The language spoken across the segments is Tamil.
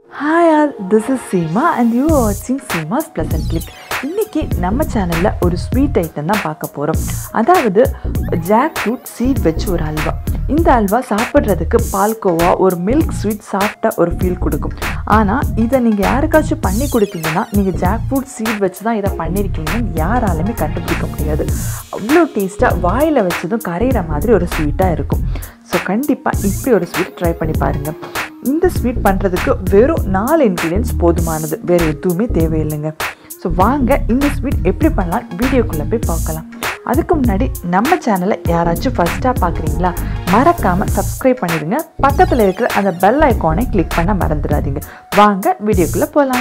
hi all this is Seema and you are வாட்சிங் சீமாஸ் ப்ளசன்ட் கிளிப் இன்றைக்கி நம்ம சேனலில் ஒரு ஸ்வீட் ஐட்டம் தான் பார்க்க போகிறோம் அதாவது ஜாக் ஃப்ரூட் சீட் வச்சு ஒரு அல்வா இந்த அல்வா சாப்பிட்றதுக்கு பால்கோவா ஒரு மில்க் ஸ்வீட் சாப்பிட்ட ஒரு ஃபீல் கொடுக்கும் ஆனால் இதை நீங்கள் யாருக்காச்சும் பண்ணி கொடுத்தீங்கன்னா நீங்கள் ஜாக் ஃப்ரூட் சீட் வச்சு தான் இதை பண்ணியிருக்கீங்கன்னு யாராலுமே கண்டுபிடிக்க முடியாது அவ்வளோ டேஸ்ட்டாக வாயில் வச்சதும் கரையிற மாதிரி ஒரு ஸ்வீட்டாக இருக்கும் ஸோ கண்டிப்பாக இப்படி ஒரு ஸ்வீட் ட்ரை பண்ணி பாருங்கள் இந்த ஸ்வீட் பண்ணுறதுக்கு வெறும் நாலு இன்க்ரீடியன்ஸ் போதுமானது வேறு எதுவுமே தேவையில்லைங்க ஸோ வாங்க இந்த ஸ்வீட் எப்படி பண்ணலாம் வீடியோக்குள்ளே போய் பார்க்கலாம் அதுக்கு முன்னாடி நம்ம சேனலை யாராச்சும் ஃபஸ்ட்டாக பார்க்குறீங்களா மறக்காமல் சப்ஸ்கிரைப் பண்ணிடுங்க பக்கத்தில் இருக்கிற அந்த பெல் ஐக்கானை கிளிக் பண்ண மறந்துடாதீங்க வாங்க வீடியோக்குள்ளே போகலாம்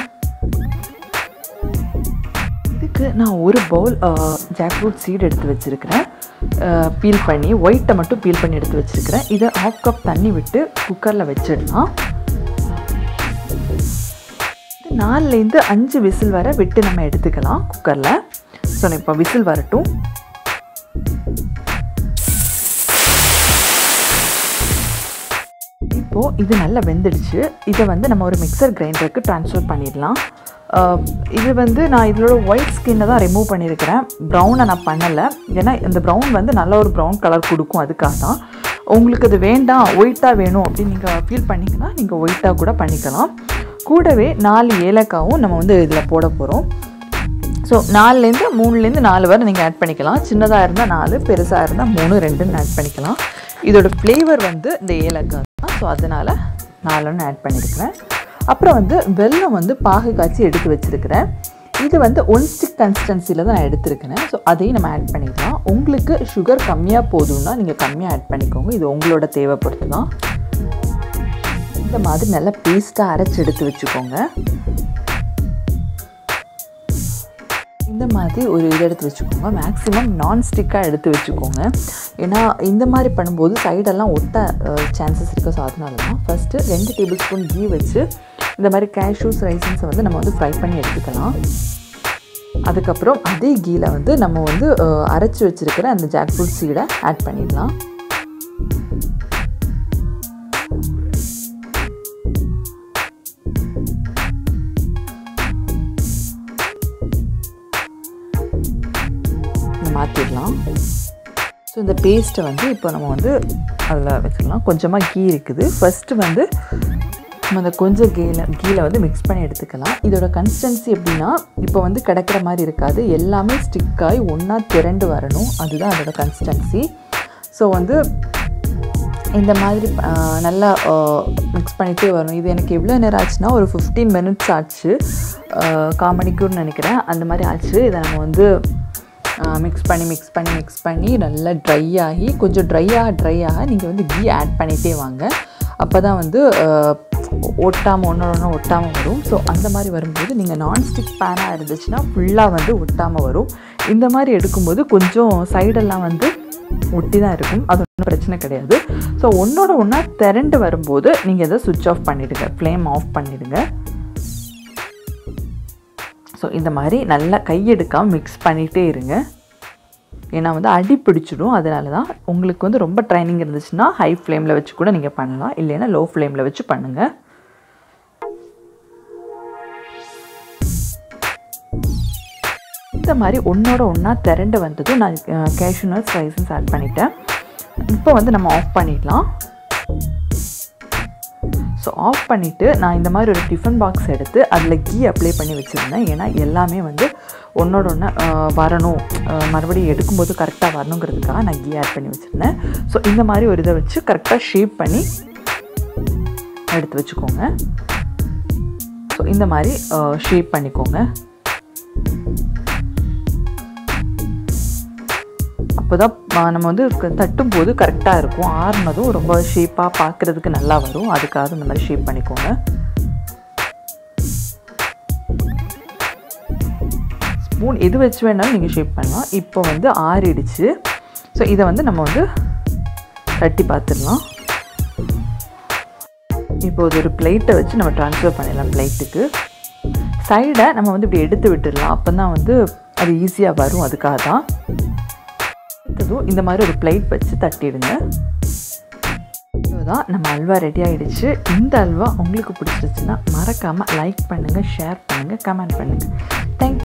இதுக்கு நான் ஒரு பவுல் ஜாக் ஃப்ரூட் சீட் எடுத்து வச்சுருக்கிறேன் பீல் பண்ணி ஒயிட்டை மட்டும் பீல் பண்ணி எடுத்து வச்சுருக்கிறேன் இதை ஆஃப் கப் தண்ணி விட்டு குக்கரில் வச்சிடலாம் நாலுலேருந்து அஞ்சு விசில் வர விட்டு நம்ம எடுத்துக்கலாம் குக்கரில் ஸோ இப்போ விசில் வரட்டும் இப்போது இது நல்லா வெந்துடுச்சு இதை வந்து நம்ம ஒரு மிக்சர் கிரைண்டருக்கு ட்ரான்ஸ்ஃபர் பண்ணிடலாம் இது வந்து நான் இதோட ஒயிட் ஸ்கின்னை தான் ரிமூவ் பண்ணியிருக்கிறேன் ப்ரௌனை நான் பண்ணலை ஏன்னா இந்த ப்ரௌன் வந்து நல்ல ஒரு ப்ரௌன் கலர் கொடுக்கும் அதுக்காக தான் உங்களுக்கு அது வேண்டாம் ஒயிட்டாக வேணும் அப்படின்னு நீங்கள் ஃபீல் பண்ணிங்கன்னா நீங்கள் ஒயிட்டாக கூட பண்ணிக்கலாம் கூடவே நாலு ஏலக்காவும் நம்ம வந்து இதில் போட போகிறோம் ஸோ நாலுலேருந்து மூணுலேருந்து நாலு வரை நீங்கள் ஆட் பண்ணிக்கலாம் சின்னதாக இருந்தால் நாலு பெருசாக இருந்தால் மூணு ரெண்டுன்னு ஆட் பண்ணிக்கலாம் இதோட ஃப்ளேவர் வந்து இந்த ஏலக்காய் தான் ஸோ அதனால் நாலுன்னு ஆட் பண்ணியிருக்கிறேன் அப்புறம் வந்து வெல்லம் வந்து பாகு காய்ச்சி எடுத்து வச்சுருக்கிறேன் இது வந்து ஒன் ஸ்டிக் கன்சிஸ்டன்சியில் தான் நான் எடுத்துருக்கிறேன் ஸோ அதையும் நம்ம ஆட் பண்ணிக்கலாம் உங்களுக்கு சுகர் கம்மியாக போதும்னா நீங்கள் கம்மியாக ஆட் பண்ணிக்கோங்க இது உங்களோட தேவை பொறுத்து தான் இந்த மாதிரி நல்லா பேஸ்ட்டாக அரைச்சி எடுத்து வச்சுக்கோங்க இந்த மாதிரி ஒரு இது எடுத்து வச்சுக்கோங்க மேக்ஸிமம் நான்ஸ்டிக்காக எடுத்து வச்சுக்கோங்க ஏன்னா இந்த மாதிரி பண்ணும்போது சைடெல்லாம் ஒட்ட சான்சஸ் இருக்குது ஸோ அதனால தான் ஃபஸ்ட்டு ரெண்டு டேபிள் ஸ்பூன் கீ வச்சு இந்த மாதிரி கேஷ்யூஸ் ரைசன்ஸை வந்து நம்ம வந்து ஃப்ரை பண்ணி எடுத்துக்கலாம் அதுக்கப்புறம் அதே கீயில் வந்து நம்ம வந்து அரைச்சி வச்சுருக்கிற அந்த ஜாக் ஃப்ரூட் சீடை ஆட் பண்ணிடலாம் மாற்றிடலாம் ஸோ இந்த பேஸ்ட்டை வந்து இப்போ நம்ம வந்து அதில் வச்சுக்கலாம் கொஞ்சமாக கீ இருக்குது ஃபஸ்ட்டு வந்து நம்ம அந்த கொஞ்சம் கீழ கீழே வந்து மிக்ஸ் பண்ணி எடுத்துக்கலாம் இதோட கன்சிஸ்டன்சி எப்படின்னா இப்போ வந்து கிடக்கிற மாதிரி இருக்காது எல்லாமே ஸ்டிக்காகி ஒன்றா திரண்டு வரணும் அதுதான் அதோட கன்சிஸ்டன்சி ஸோ வந்து இந்த மாதிரி நல்லா மிக்ஸ் பண்ணிகிட்டே வரும் இது எனக்கு எவ்வளோ நேரம் ஆச்சுன்னா ஒரு ஃபிஃப்டீன் மினிட்ஸ் ஆச்சு காமணிக்குன்னு நினைக்கிறேன் அந்த மாதிரி ஆச்சு இதை நம்ம வந்து மிக்ஸ் பண்ணி மிக்ஸ் பண்ணி மிக்ஸ் பண்ணி நல்லா ட்ரை ஆகி கொஞ்சம் ட்ரையாக ட்ரை ஆக நீங்கள் வந்து கீ ஆட் பண்ணிகிட்டே வாங்க அப்போ தான் வந்து ஒட்டாமல் ஒன்றோட ஒன்று ஒட்டாமல் வரும் ஸோ அந்த மாதிரி வரும்போது நீங்கள் நான்ஸ்டிக் பேனாக இருந்துச்சுன்னா ஃபுல்லாக வந்து ஒட்டாமல் வரும் இந்த மாதிரி எடுக்கும்போது கொஞ்சம் சைடெல்லாம் வந்து ஒட்டி தான் இருக்கும் அது ஒன்றும் பிரச்சனை கிடையாது ஸோ ஒன்றோட ஒன்றா திரண்டு வரும்போது நீங்கள் இதை சுவிட்ச் ஆஃப் பண்ணிவிடுங்க ஃப்ளேம் ஆஃப் பண்ணிவிடுங்க ஸோ இந்த மாதிரி நல்லா கையெடுக்காமல் மிக்ஸ் பண்ணிகிட்டே இருங்க ஏன்னா வந்து அடி பிடிச்சிடும் அதனால தான் உங்களுக்கு வந்து ரொம்ப ட்ரைனிங் இருந்துச்சுன்னா ஹை ஃப்ளேமில் வச்சு கூட நீங்கள் பண்ணலாம் இல்லைன்னா லோ ஃப்ளேமில் வச்சு பண்ணுங்கள் இந்த மாதிரி ஒன்றோட ஒன்றா திரண்டு வந்ததும் நான் கேஷ்யூ நட்ஸ் ரைசன்ஸ் ஆட் பண்ணிட்டேன் இப்போ வந்து நம்ம ஆஃப் பண்ணிடலாம் ஸோ ஆஃப் பண்ணிவிட்டு நான் இந்த மாதிரி ஒரு டிஃபன் பாக்ஸ் எடுத்து அதில் கீ அப்ளை பண்ணி வச்சுருந்தேன் ஏன்னா எல்லாமே வந்து ஒன்றோட ஒன்று வரணும் மறுபடியும் எடுக்கும்போது கரெக்டாக வரணுங்கிறதுக்காக நான் கீ ஆட் பண்ணி வச்சுருந்தேன் ஸோ இந்த மாதிரி ஒரு இதை வச்சு கரெக்டாக ஷேப் பண்ணி எடுத்து வச்சுக்கோங்க ஸோ இந்த மாதிரி ஷேப் பண்ணிக்கோங்க அப்போ தான் நம்ம வந்து தட்டும் போது கரெக்டாக இருக்கும் ஆறுனதும் ரொம்ப ஷேப்பாக பார்க்குறதுக்கு நல்லா வரும் அதுக்காக இந்த மாதிரி ஷேப் பண்ணிக்கோங்க ஸ்பூன் எது வச்சு வேணாலும் நீங்கள் ஷேப் பண்ணலாம் இப்போ வந்து ஆறிடுச்சு ஸோ இதை வந்து நம்ம வந்து தட்டி பார்த்துடலாம் இப்போ ஒரு பிளேட்டை வச்சு நம்ம ட்ரான்ஸ்ஃபர் பண்ணிடலாம் பிளேட்டுக்கு சைடை நம்ம வந்து இப்படி எடுத்து விட்டுடலாம் அப்போ தான் வந்து அது ஈஸியாக வரும் அதுக்காக தான் அடுத்ததும் இந்த மாதிரி ஒரு பிளேட் வச்சு தட்டிடுங்க அவ்வளோதான் நம்ம அல்வா ரெடி ஆகிடுச்சு இந்த அல்வா உங்களுக்கு பிடிச்சிருச்சுன்னா மறக்காமல் லைக் பண்ணுங்கள் ஷேர் பண்ணுங்கள் கமெண்ட் பண்ணுங்கள் தேங்க்